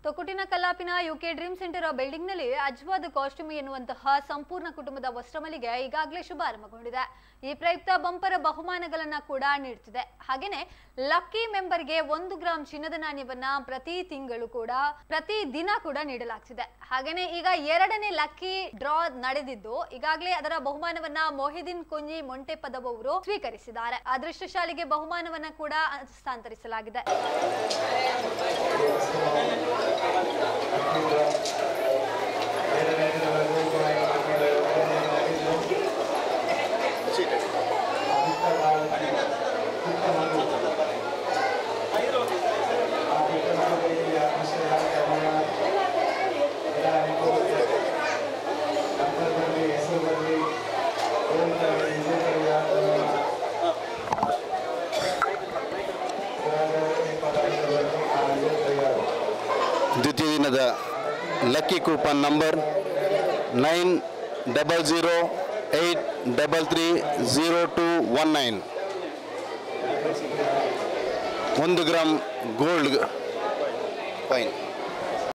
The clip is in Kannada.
ತೊಕುಟಿನ ಕಲ್ಲಾಪಿನ ಯುಕೆ ಡ್ರೀಮ್ ಸೆಂಟರ್ ಬಿಲ್ಡಿಂಗ್ ನಲ್ಲಿ ಅಜ್ವಾದ್ ಕಾಸ್ಟ್ಯೂಮ್ ಎನ್ನುವಂತಹ ಸಂಪೂರ್ಣ ಕುಟುಂಬದ ವಸ್ತ್ರಮಳಿಗೆ ಈಗಾಗಲೇ ಶುಭಾರಂಭಗೊಂಡಿದೆ ಈ ಪ್ರಯುಕ್ತ ಬಂಪರ ಬಹುಮಾನಗಳನ್ನ ಕೂಡ ನೀಡುತ್ತಿದೆ ಹಾಗೇನೆ ಲಕ್ಕಿ ಮೆಂಬರ್ಗೆ ಒಂದು ಗ್ರಾಂ ಚಿನ್ನದ ನಾಣ್ಯವನ್ನ ಪ್ರತಿ ತಿಂಗಳು ಕೂಡ ಪ್ರತಿ ದಿನ ಕೂಡ ನೀಡಲಾಗ್ತಿದೆ ಹಾಗೇನೆ ಈಗ ಎರಡನೇ ಲಕ್ಕಿ ಡ್ರಾ ನಡೆದಿದ್ದು ಈಗಾಗಲೇ ಅದರ ಬಹುಮಾನವನ್ನ ಮೊಹಿದೀನ್ ಕುಂಜಿ ಮೊಂಟೆಪದವ್ ಅವರು ಸ್ವೀಕರಿಸಿದ್ದಾರೆ ಅದೃಷ್ಟಶಾಲಿಗೆ ಬಹುಮಾನವನ್ನ ಕೂಡ ಹಸ್ತಾಂತರಿಸಲಾಗಿದೆ ದ್ವಿತೀಯ ದಿನದ lucky coupon number nine double zero eight double three zero two one nine ಒಂದು ಗ್ರಾಮ್ ಗೋಲ್ಡ್ ಕಾಯಿನ್